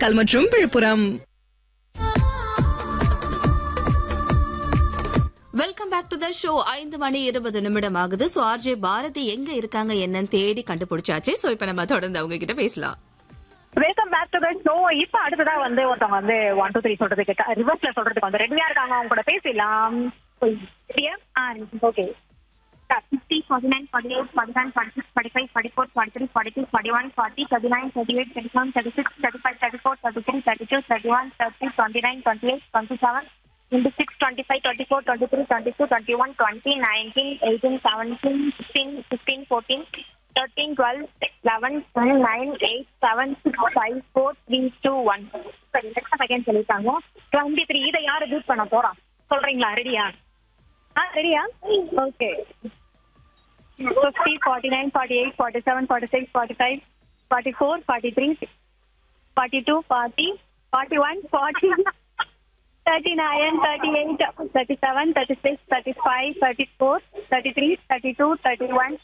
காரைக்கால் மற்றும் Villupuram welcome back to the show ஐந்து மணி இருபது நிமிடம் ஆகுது சோ ஆர்ஜே பாரதி எங்க இருக்காங்க என்னன்னு தேடி கண்டுபிடிச்சாச்சு சோ இப்ப நம்ம தொடர்ந்து அவங்க கிட்ட பேசலாம் welcome back to the show இப்ப அடுத்ததா வந்து ஒருத்தவங்க வந்து ஒன் டூ த்ரீ சொல்றதுக்கு ரிவர்ஸ்ல சொல்றதுக்கு வந்து ரெடியா இருக்காங்க அவங்க கூட பேசலாம் okay fifty, forty-nine, forty-eight, forty-nine, forty-six, forty-five, forty-four, forty-three, forty-two, forty-one, forty, thirty-nine, thirty-eight, thirty-seven, thirty-six, thirty-five, thirty-four, thirty-three, thirty-two, thirty-one, thirty, twenty-nine, twenty-eight, twenty-seven, twenty-six, twenty-five, twenty-four, twenty-three, twenty-two, twenty-one, twenty, nineteen, eighteen, seventeen, sixteen, fifteen, fourteen, thirteen, twelve, eleven, ten, nine, eight, seven, six, five, four, three, two, one. சரி next second சொல்லிட்டாங்க twenty three இதை யாரு beat பண்ண போறா சொல்றீங்களா ரெடியா ஆ ரெடியா okay fifty forty nine forty eight forty seven forty six forty five forty four forty three forty two forty forty one forty thirty nine thirty eight thirty seven thirty six thirty five thirty four thirty three thirty two thirty one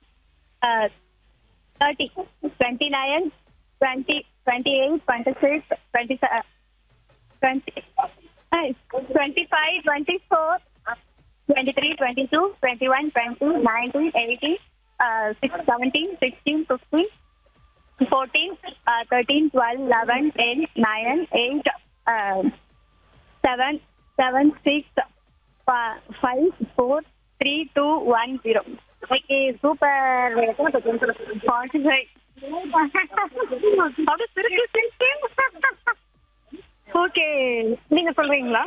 thirty twenty nine twenty twenty eight twenty six twenty twenty twenty five twenty four 23, 22, 21, 20, 19, 18, uh, 6, 17, 16, 15, 14, uh, 13, 12, 11, 10, 9, 8, uh, 7, 7, 6, 5, 4, 3, 2, 1, 0. Okay, super. 45. அப்படியே சிரிச்சு சிரிச்சு. Okay நீங்க சொல்றீங்களா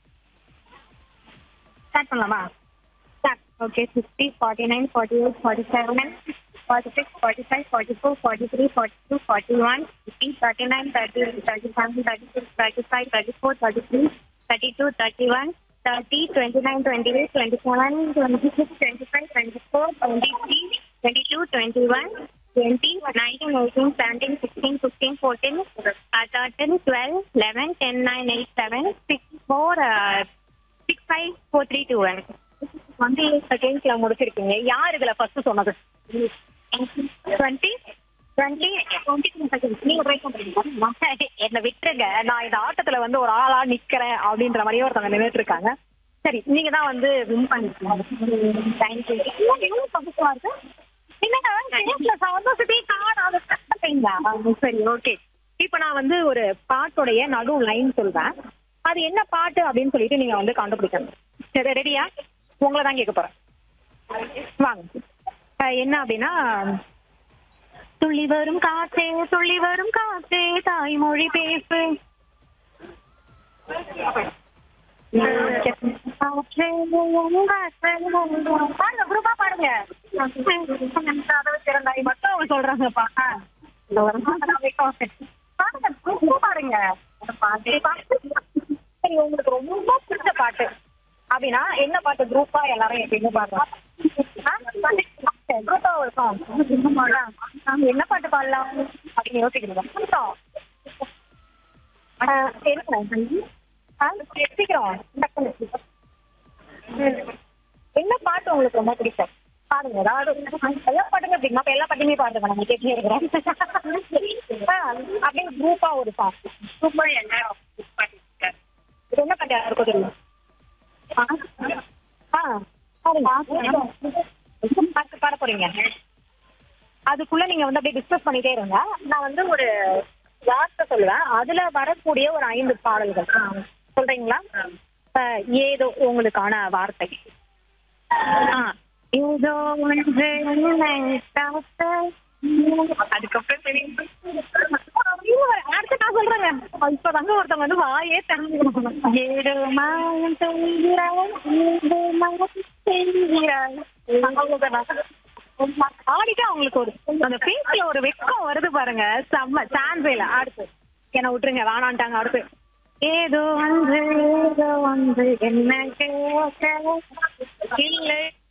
start பண்ணலாமா start okay fifty forty nine forty eight forty seven forty six forty five forty four forty three forty two forty one fifty thirty nine thirty thirty seven thirty six thirty five thirty four thirty three thirty two thirty one thirty twenty nine twenty eight twenty seven twenty six twenty five twenty four twenty three twenty two twenty one twenty nineteen eighteen seventeen sixteen fifteen fourteen thirteen twelve eleven ten nine eight seven six four six five four three two one twenty eight செகண்ட்ஸ்ல முடிச்சிருக்கீங்க யார் இதுல first சொன்னது twenty twenty twenty two seconds நீங்க try பண்றீங்க என்ன விட்டுருங்க நான் இந்த ஆட்டத்துல வந்து ஒரு ஆளா நிக்கிறேன் அப்படின்ற மாதிரியே ஒருத்தவங்க நின்றுட்டு இருக்காங்க சரி நீங்க தான் வந்து வின் பண்ணிருக்கீங்க தேங்க்யூ எவ்வளவு பகுப்பா இருக்கு என்னங்க கேஸ்ல சந்தோஷத்தையே காணாத கஷ்டப்பீங்களா சரி ஓகே இப்போ நான் வந்து ஒரு பாட்டோடைய நடு லைன் சொல்றேன் அது என்ன பாட்டு அப்படின்னு சொல்லிட்டு நீங்க வந்து கண்டுபிடிக்கணும் சரி ரெடியா உங்களை தான் கேட்க போறேன் வாங்க அஹ் என்ன அப்படின்னா துள்ளி வரும் காற்றே துள்ளி வரும் காற்றே தாய்மொழி பேசு காற்றே, உன் காற்றே, பாருங்க குரூப்பா பாருங்க கதவு திறந்தாய் மட்டும் அவங்க சொல்றாங்கப்பா ஆ. இந்த ஒரு பாருங்க group ஆ பாருங்க பாட்டு பாட்டு. சரி உங்களுக்கு ரொம்ப பிடிச்ச பாட்டு அப்படின்னா என்ன பாட்டு குரூப்பா எல்லாரும் எப்பயுமே பாடுறோம் குரூப்பா ஒரு song. நாங்க என்ன பாட்டு பாடலாம் அப்படின்னு யோசிக்கிறீங்க புரியுதா? ஆ, இருங்க. ஆ, சீக்கிரம் டக்குனு. என்ன பாட்டு உங்களுக்கு ரொம்ப பிடிக்கும் பாடுங்க ஏதாவது எல்லா பாட்டுமே பிடிக்கும் அப்ப எல்லா பாட்டுமே பாடுங்க நம்ம கேட்டே இருக்கிறோம் ஆ, அப்படியே குரூப்பா ஒரு சாங் சூப்பர் என்ன இது என்ன பாட்டு யாருக்கும் தெரியும் ஆ, ஆ, பாடுங்க. பாட்டு பாட போறீங்க அதுக்குள்ள நீங்க வந்து அப்படியே டிஸ்கஸ் பண்ணிட்டே இருங்க நான் வந்து ஒரு வார்த்தை சொல்லுவேன் அதுல வரக்கூடிய ஒரு ஐந்து பாடல்கள் ஆ, சொல்றீங்களா அஹ், ஏதோ உங்களுக்கான வார்த்தை ஆ, ஏதோ ஒன்று நினைத்தாத்த. அதுக்கப்புறம் தெரியும் அடுத்து நான் சொல்றேங்க இப்பதாங்க ஒருத்தவங்க வந்து வாயே திறந்து ஏதோ மாயம் செய்கிறாய் ஏதோ மாயம் செய்கிறாய் அவ்வளவுதான். ஆடிட்டு அவங்களுக்கு ஒரு அந்த பேஸ்ல ஒரு வெக்கம் வருது பாருங்க செம்ம சான்ஸ் இல்ல அடுத்து என்ன விட்டுருங்க வேணான்ட்டாங்க அடுத்து ஏதோ ஒன்று ஏதோ ஒன்று என்ன கேட்க இல்லை